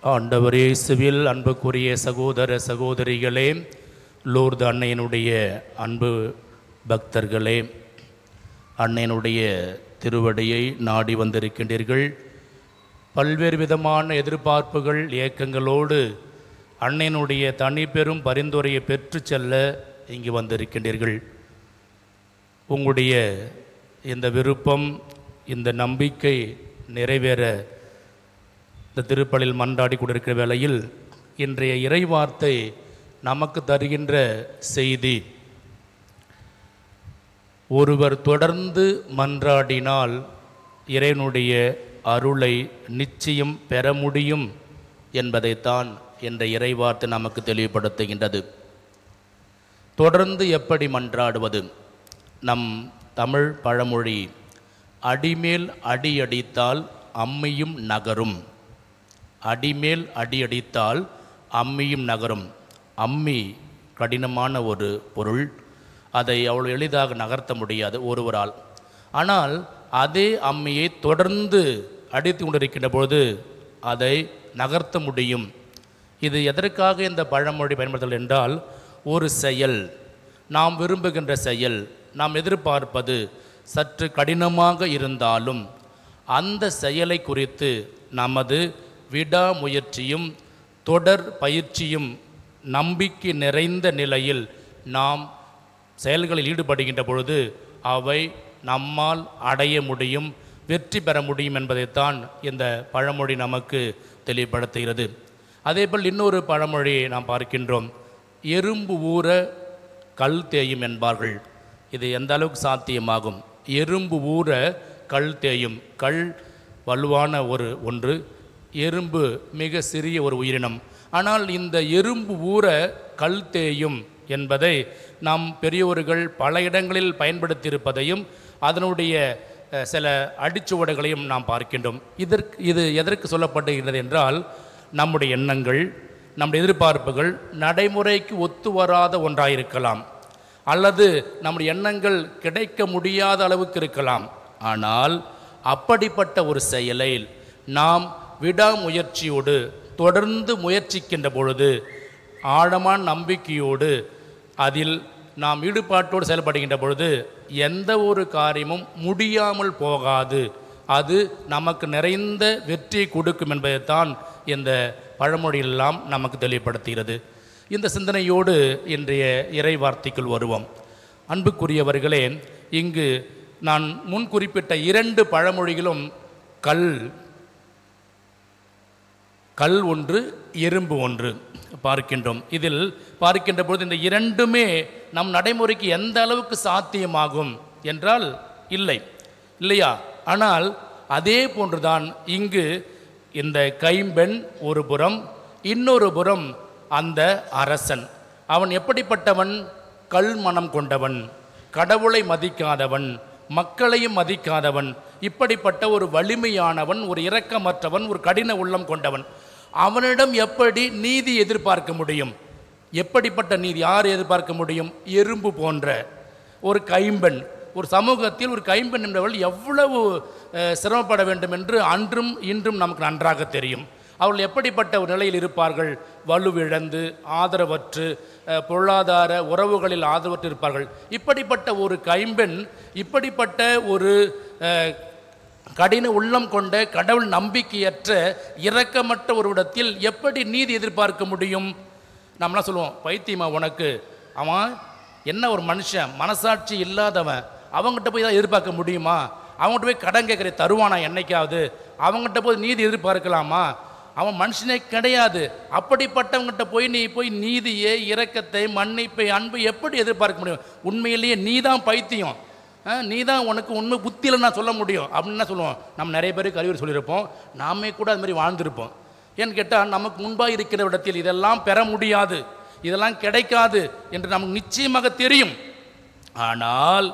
ஆண்டவர் இயேசுவில் அன்புக்குரிய சகோதர சகோதரிகளே லூர்து அன்னையினுடைய அன்பு பக்தர்களே அன்னையினுடைய திருவடியை நாடி வந்திருக்கின்றீர்கள் பல்வேறு விதமான எதிர்பார்ப்புகள் ஏக்கங்களோடு அன்னையினுடைய தனிப்பெரும் பரிந்துரையை பெற்று செல்ல இங்கு வந்திருக்கின்றீர்கள் உங்களுடைய இந்த விருப்பம் இந்த நம்பிக்கை நிறைவேற இந்த திருப்பலில் மன்றாடி கொண்டிருக்கிற வேளையில் இன்றைய இறைவார்த்தை நமக்கு தருகின்ற செய்தி ஒருவர் தொடர்ந்து மன்றாடினால் இறைவனுடைய அருளை நிச்சயம் பெற முடியும் என்பதைத்தான் என்ற இறைவார்த்தை நமக்கு தெளிவுபடுத்துகின்றது தொடர்ந்து எப்படி மன்றாடுவது நம் தமிழ் பழமொழி அடிமேல் அடி அடித்தால் அம்மியும் நகரும் அடிமேல் அடி அடித்தால் அம்மியும் நகரும் அம்மி கடினமான ஒரு பொருள் அதை அவ்வளோ எளிதாக நகர்த்த முடியாது ஒருவரால் ஆனால் அதே அம்மியை தொடர்ந்து அடித்து கொண்டிருக்கின்ற பொழுது அதை நகர்த்த முடியும் இது எதற்காக இந்த பழமொழி பயன்படுத்தல் என்றால் ஒரு செயல் நாம் விரும்புகின்ற செயல் நாம் எதிர்பார்ப்பது சற்று கடினமாக இருந்தாலும் அந்த செயலை குறித்து நமது விடாமுயற்சியும் தொடர் பயிற்சியும் நம்பிக்கை நிறைந்த நிலையில் நாம் செயல்களில் ஈடுபடுகின்ற பொழுது அவை நம்மால் அடைய முடியும் வெற்றி பெற முடியும் என்பதைத்தான் இந்த பழமொழி நமக்கு தெளிவுபடுத்துகிறது அதேபோல் இன்னொரு பழமொழியை நாம் பார்க்கின்றோம் எறும்பு ஊற கல் தேயும் என்பார்கள் இது எந்த அளவுக்கு சாத்தியமாகும் எறும்பு ஊற கல் தேயும் கல் வலுவான ஒரு ஒன்று எறும்பு மிக சிறிய ஒரு உயிரினம் ஆனால் இந்த எறும்பு ஊற கல் தேயும் என்பதை நாம் பெரியோர்கள் பல இடங்களில் பயன்படுத்தியிருப்பதையும் அதனுடைய அஹ், சில அடிச்சுவடுகளையும் நாம் பார்க்கின்றோம் இதற்கு இது எதற்கு சொல்லப்படுகிறது என்றால் நம்முடைய எண்ணங்கள் நம்முடைய எதிர்பார்ப்புகள் நடைமுறைக்கு ஒத்து வராத ஒன்றாயிருக்கலாம் அல்லது நம்முடைய எண்ணங்கள் கிடைக்க முடியாத அளவுக்கு இருக்கலாம் ஆனால் அப்படிப்பட்ட ஒரு செயலை நாம் விடாமுயற்சியோடு தொடர்ந்து முயற்சிக்கின்ற பொழுது ஆழமான நம்பிக்கையோடு அதில் நாம் ஈடுபாட்டோடு செயல்படுகின்ற பொழுது எந்த ஒரு காரியமும் முடியாமல் போகாது அது நமக்கு நிறைந்த வெற்றியை கொடுக்கும் என்பதைத்தான் இந்த பழமொழியெல்லாம் நமக்கு தெளிவுபடுத்துகிறது இந்த சிந்தனையோடு இன்றைய இறை வார்த்தைக்குள் வருவோம் அன்புக்குரியவர்களே இங்கு நான் முன் குறிப்பிட்ட இரண்டு பழமொழிகளும் கல் கல் ஒன்று எறும்பு ஒன்று பார்க்கின்றோம் இதில் பார்க்கின்ற பொழுது இந்த இரண்டுமே நம் நடைமுறைக்கு எந்த அளவுக்கு சாத்தியமாகும் என்றால் இல்லை இல்லையா ஆனால் அதே போன்றுதான் இங்கு இந்த கைம்பெண் ஒரு புறம் இன்னொரு புறம் அந்த அரசன் அவன் எப்படிப்பட்டவன் கல் மனம் கொண்டவன் கடவுளை மதிக்காதவன் மக்களையும் மதிக்காதவன் இப்படிப்பட்ட ஒரு வலிமையானவன் ஒரு இரக்கமற்றவன் ஒரு கடின உள்ளம் கொண்டவன் அவனிடம் எப்படி நீதி எதிர்பார்க்க முடியும் எப்படிப்பட்ட நீதி யார் எதிர்பார்க்க முடியும் எறும்பு போன்ற ஒரு கைம்பெண் ஒரு சமூகத்தில் ஒரு கைம்பெண் என்பவள் எவ்வளவு அஹ், சிரமப்பட வேண்டும் என்று அன்றும் இன்றும் நமக்கு நன்றாக தெரியும் அவர்கள் எப்படிப்பட்ட ஒரு நிலையில் இருப்பார்கள் வலுவிழந்து ஆதரவற்று அஹ், பொருளாதார உறவுகளில் ஆதரவற்று இருப்பார்கள் இப்படிப்பட்ட ஒரு கைம்பெண் இப்படிப்பட்ட ஒரு அஹ், கடின உள்ளம் கொண்ட கடவுள் நம்பிக்கையற்ற இரக்கமற்ற ஒரு இடத்தில் எப்படி நீதி எதிர்பார்க்க முடியும் நம்மளாம் சொல்லுவோம் பைத்தியமா உனக்கு அவன் என்ன ஒரு மனுஷன் மனசாட்சி இல்லாதவன் அவங்ககிட்ட போய் தான் எதிர்பார்க்க முடியுமா அவங்ககிட்ட போய் கடன் கேட்குற தருவானா என்னைக்காவது அவங்ககிட்ட போய் நீதி எதிர்பார்க்கலாமா அவன் மனுஷனே கிடையாது அப்படிப்பட்டவங்ககிட்ட போய் நீ போய் நீதியை இரக்கத்தை மன்னிப்பை அன்பை எப்படி எதிர்பார்க்க முடியும் உண்மையிலேயே நீ தான் பைத்தியம் நீ தான் உனக்கு உண்மை புத்தியில் நான் சொல்ல முடியும் அப்படின்னு என்ன சொல்லுவோம் நம்ம நிறைய பேருக்கு அறிவுரை சொல்லியிருப்போம் நாமே கூட அது மாதிரி வாழ்ந்திருப்போம் ஏன்னு கேட்டால் நமக்கு முன்பாக இருக்கிற இடத்தில் இதெல்லாம் பெற முடியாது இதெல்லாம் கிடைக்காது என்று நமக்கு நிச்சயமாக தெரியும் ஆனால்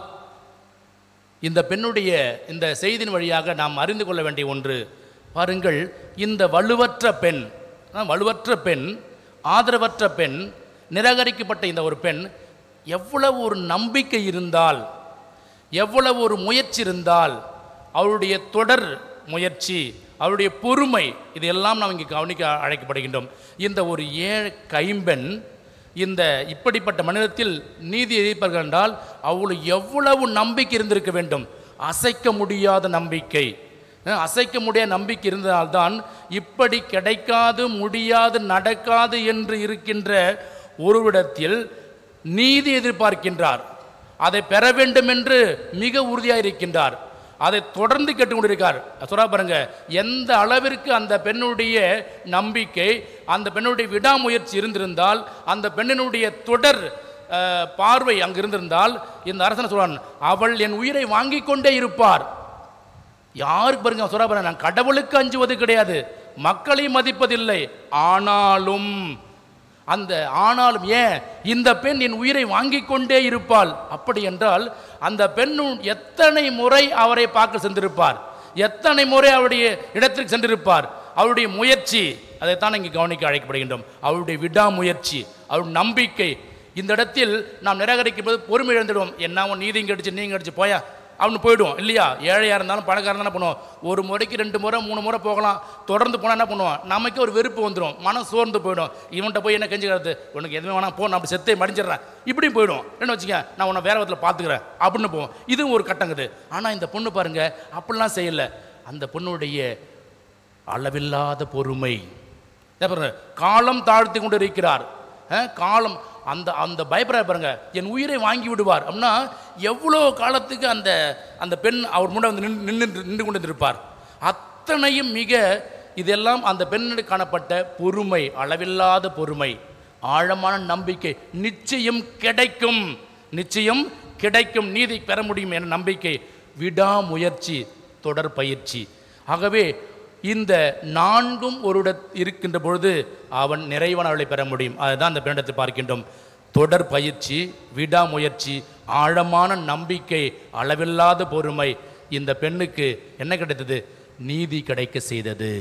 இந்த பெண்ணுடைய இந்த செய்தியின் வழியாக நாம் அறிந்து கொள்ள வேண்டிய ஒன்று பாருங்கள் இந்த வலுவற்ற பெண் ஆ, வலுவற்ற பெண் ஆதரவற்ற பெண் நிராகரிக்கப்பட்ட இந்த ஒரு பெண் எவ்வளவு ஒரு நம்பிக்கை இருந்தால் எவ்வளவு ஒரு முயற்சி இருந்தால் அவளுடைய தொடர் முயற்சி அவருடைய பொறுமை இதையெல்லாம் நாம் இங்கே கவனிக்க அழைக்கப்படுகின்றோம் இந்த ஒரு ஏழை கைம்பெண் இந்த இப்படிப்பட்ட மனிதத்தில் நீதி எதிர்ப்பார்கள் என்றால் அவளுக்கு எவ்வளவு நம்பிக்கை இருந்திருக்க வேண்டும் அசைக்க முடியாத நம்பிக்கை அஹ் அசைக்க முடியாத நம்பிக்கை இருந்ததால்தான் இப்படி கிடைக்காது முடியாது நடக்காது என்று இருக்கின்ற ஒருவிடத்தில் நீதி எதிர்பார்க்கின்றார் அதை பெற வேண்டும் என்று மிக உறுதியாக இருக்கின்றார் அதை தொடர்ந்து கேட்டுக்கொண்டிருக்கார் சொல்றா பாருங்க எந்த அளவிற்கு அந்த பெண்ணுடைய நம்பிக்கை அந்த பெண்ணுடைய விடாமுயற்சி இருந்திருந்தால் அந்த பெண்ணினுடைய தொடர் அஹ், பார்வை அங்கு இருந்திருந்தால் இந்த அரசன் சொல்றான் அவள் என் உயிரை வாங்கிக் கொண்டே இருப்பார் யாருக்கு பாருங்க சொல்றா பாருங்க நான் கடவுளுக்கு அஞ்சுவது கிடையாது மக்களை மதிப்பதில்லை ஆனாலும் அந்த ஆனாலும் ஏன் இந்த பெண் என் உயிரை வாங்கிக் கொண்டே இருப்பாள் அப்படி என்றால் அந்த பெண்ணும் எத்தனை முறை அவரை பார்க்க சென்றிருப்பார் எத்தனை முறை அவருடைய இடத்திற்கு சென்றிருப்பார் அவருடைய முயற்சி அதைத்தான் இங்கே கவனிக்க அழைக்கப்படுகின்றோம் அவருடைய விடாமுயற்சி அவருடைய நம்பிக்கை இந்த இடத்தில் நாம் நிராகரிக்கும் போது பொறுமை இழந்துடுவோம் என்ன உன் நீதியும் கடிச்சு நீங்க கடிச்சு போயா அவனு போயிடுவோம் இல்லையா ஏழையாக இருந்தாலும் பணக்காரன் என்ன பண்ணுவோம் ஒரு முறைக்கு ரெண்டு முறை மூணு முறை போகலாம் தொடர்ந்து போனால் என்ன பண்ணுவோம் நமக்கே ஒரு வெறுப்பு வந்துடும் மனம் சோர்ந்து போயிடும் இவன்கிட்ட போய் என்ன கெஞ்சுக்கிறது உனக்கு எதுவுமே வேணாம் போ நான் அப்படி செத்தே மடிஞ்சிடுறேன் இப்படி போயிடும் என்ன வச்சுக்க நான் உன்னை வேற விதத்தில் பார்த்துக்கிறேன் அப்படின்னு போவோம் இதுவும் ஒரு கட்டங்குது ஆனால் இந்த பொண்ணு பாருங்க அப்படிலாம் செய்யலை அந்த பொண்ணுடைய அளவில்லாத பொறுமை இதோ பாருங்க காலம் தாழ்த்தி கொண்டு இருக்கிறார் அஹ், காலம் அந்த அந்த பயப்படுற பாருங்க என் உயிரை வாங்கி விடுவார் அப்படின்னா எவ்வளோ காலத்துக்கு அந்த அந்த பெண் அவர் முன்னாடி வந்து நின்று நின்று நின்று கொண்டு இருப்பார் அத்தனையும் மிக இதெல்லாம் அந்த பெண்ணுக்கு காணப்பட்ட பொறுமை அளவில்லாத பொறுமை ஆழமான நம்பிக்கை நிச்சயம் கிடைக்கும் நிச்சயம் கிடைக்கும் நீதி பெற முடியும் என நம்பிக்கை விடாமுயற்சி தொடர் பயிற்சி ஆகவே இந்த நான்கும் ஒரு இருக்கின்ற பொழுது அவன் நிறைவான அவளை பெற முடியும் அதுதான் அந்த பெண்ணிடத்தை பார்க்கின்றோம் தொடர் பயிற்சி விடாமுயற்சி ஆழமான நம்பிக்கை அளவில்லாத பொறுமை இந்த பெண்ணுக்கு என்ன கிடைத்தது நீதி கிடைக்க செய்தது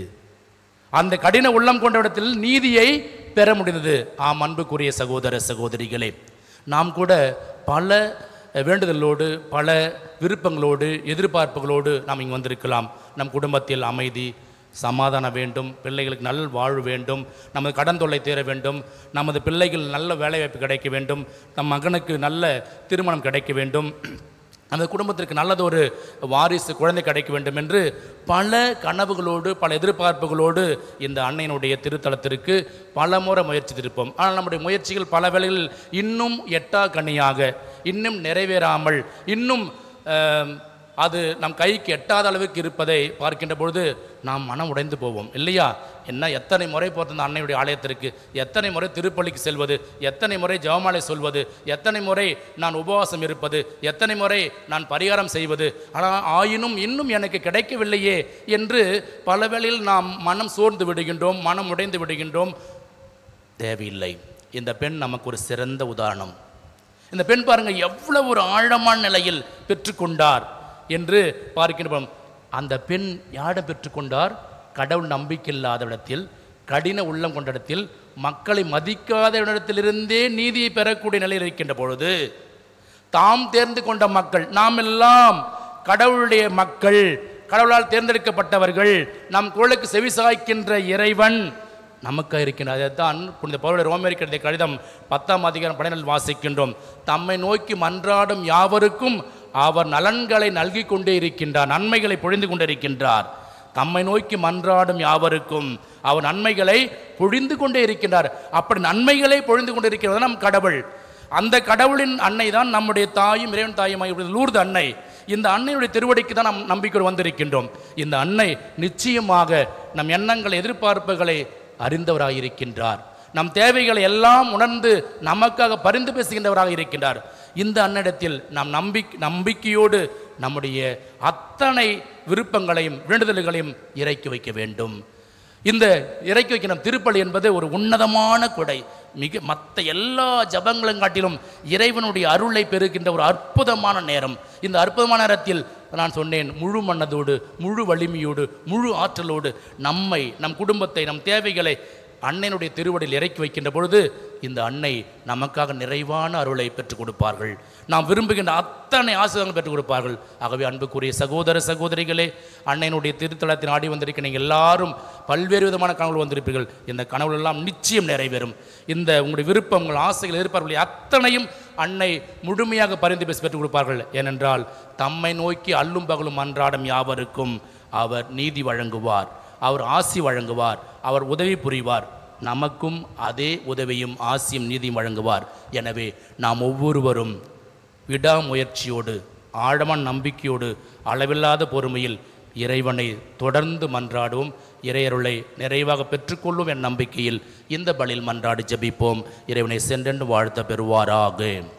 அந்த கடின உள்ளம் கொண்ட இடத்தில் நீதியை பெற முடிந்தது ஆம் அன்புக்குரிய சகோதர சகோதரிகளே நாம் கூட பல வேண்டுதலோடு பல விருப்பங்களோடு எதிர்பார்ப்புகளோடு நாம் இங்கே வந்திருக்கலாம் நம் குடும்பத்தில் அமைதி சமாதானம் வேண்டும் பிள்ளைகளுக்கு நல் வாழ்வு வேண்டும் நமது கடன் தொல்லை தீர வேண்டும் நமது பிள்ளைகள் நல்ல வேலைவாய்ப்பு கிடைக்க வேண்டும் நம் மகனுக்கு நல்ல திருமணம் கிடைக்க வேண்டும் அந்த குடும்பத்திற்கு நல்லதொரு வாரிசு குழந்தை கிடைக்க வேண்டும் என்று பல கனவுகளோடு பல எதிர்பார்ப்புகளோடு இந்த அன்னையினுடைய திருத்தலத்திற்கு பல முறை முயற்சித்திருப்போம் ஆனால் நம்முடைய முயற்சிகள் பல வேளைகளில் இன்னும் எட்டா கனியாக இன்னும் நிறைவேறாமல் இன்னும் ஆம், அது நம் கைக்கு எட்டாத அளவுக்கு இருப்பதை பார்க்கின்ற பொழுது நாம் மனம் உடைந்து போவோம் இல்லையா என்ன எத்தனை முறை போகிறது அந்த அன்னையுடைய ஆலயத்திற்கு எத்தனை முறை திருப்பள்ளிக்கு செல்வது எத்தனை முறை ஜெபமாலை சொல்வது எத்தனை முறை நான் உபவாசம் இருப்பது எத்தனை முறை நான் பரிகாரம் செய்வது ஆனால் ஆயினும் இன்னும் எனக்கு கிடைக்கவில்லையே என்று பல வேளையில் நாம் மனம் சோர்ந்து விடுகின்றோம் மனம் உடைந்து விடுகின்றோம் தேவையில்லை இந்த பெண் நமக்கு ஒரு சிறந்த உதாரணம் இந்த பெண் பாருங்க எவ்வளவு ஒரு ஆழமான நிலையில் பெற்றுக்கொண்டார் என்று பார்க்கின்றோம் அந்த பெண் யாரிடம் பெற்றுக்கொண்டார் கடவுள் நம்பிக்கை இல்லாத இடத்தில் கடின உள்ளம் கொண்ட இடத்தில் மக்களை மதிக்காத இடத்திலிருந்தே நீதியை பெறக்கூடிய நிலையில் இருக்கின்ற பொழுது தாம் தேர்ந்து கொண்ட மக்கள் நாம் எல்லாம் கடவுளுடைய மக்கள் கடவுளால் தேர்ந்தெடுக்கப்பட்டவர்கள் நம் குரலுக்கு செவிசாய்க்கின்ற இறைவன் நமக்கு இருக்கின்றது அதைத்தான் புனித பவுலுடைய ரோமேரிக்கு எழுதிய கடிதம் பத்தாம் அதிகாரம் படையில் வாசிக்கின்றோம் தம்மை நோக்கி மன்றாடும் யாவருக்கும் அவர் நலன்களை நல்கி கொண்டே இருக்கின்றார் நன்மைகளை பொழிந்து கொண்டே இருக்கின்றார் தம்மை நோக்கி மன்றாடும் யாவருக்கும் அவர் நன்மைகளை பொழிந்து கொண்டே இருக்கின்றார் அப்படி நன்மைகளை பொழிந்து கொண்டே இருக்கிறது நம் கடவுள் அந்த கடவுளின் அன்னை தான் நம்முடைய தாயும் இறைவன் தாயுமாய் லூர்து அன்னை இந்த அன்னையுடைய திருவடிக்கு தான் நாம் நம்பிக்கை வந்திருக்கின்றோம் இந்த அன்னை நிச்சயமாக நம் எண்ணங்கள் எதிர்பார்ப்புகளை அறிந்தவராக இருக்கின்றார் நம் தேவைகளை எல்லாம் உணர்ந்து நமக்காக பரிந்து பேசுகின்றவராக இருக்கின்றார் இந்த அன்னிடத்தில் நாம் நம்பி நம்பிக்கையோடு நம்முடைய அத்தனை விருப்பங்களையும் வேண்டுதல்களையும் இறக்கி வைக்க வேண்டும் இந்த இறக்கி வைக்கணும் திருப்பலி என்பது ஒரு உன்னதமான கொடை மிக மற்ற எல்லா ஜபங்களும் காட்டிலும் இறைவனுடைய அருளை பெறுகின்ற ஒரு அற்புதமான நேரம் இந்த அற்புதமான நேரத்தில் நான் சொன்னேன் முழு மனதோடு முழு வலிமையோடு முழு ஆற்றலோடு நம்மை நம் குடும்பத்தை நம் தேவைகளை அன்னையினுடைய திருவடியில் இறக்கி வைக்கின்ற பொழுது இந்த அன்னை நமக்காக நிறைவான அருளை பெற்றுக் கொடுப்பார்கள் நாம் விரும்புகின்ற அத்தனை ஆசிரியர்கள் பெற்றுக் கொடுப்பார்கள் ஆகவே அன்புக்குரிய சகோதர சகோதரிகளே அன்னையினுடைய திருத்தலத்தின் ஆடி வந்திருக்க நீங்கள் எல்லாரும் பல்வேறு விதமான கனவுகள் வந்திருப்பீர்கள் இந்த கனவுகள் எல்லாம் நிச்சயம் நிறைவேறும் இந்த உங்களுடைய விருப்பம் உங்கள் ஆசைகள் எதிர்பார்ப்புகள் அத்தனையும் அன்னை முழுமையாக பரிந்து பேசி பெற்றுக் கொடுப்பார்கள் ஏனென்றால் தம்மை நோக்கி அல்லும் பகலும் அன்றாடம் யாவருக்கும் அவர் நீதி வழங்குவார் அவர் ஆசி வழங்குவார் அவர் உதவி புரிவார் நமக்கும் அதே உதவியும் ஆசியும் நீதியும் வழங்குவார் எனவே நாம் ஒவ்வொருவரும் விடாமுயற்சியோடு ஆழமான நம்பிக்கையோடு அளவில்லாத பொறுமையில் இறைவனை தொடர்ந்து மன்றாடுவோம் இறையருளை நிறைவாக பெற்றுக்கொள்ளும் என் நம்பிக்கையில் இந்த பலியில் மன்றாடி ஜெபிப்போம் இறைவனை சென்றென்று வாழ்த்த பெறுவாராக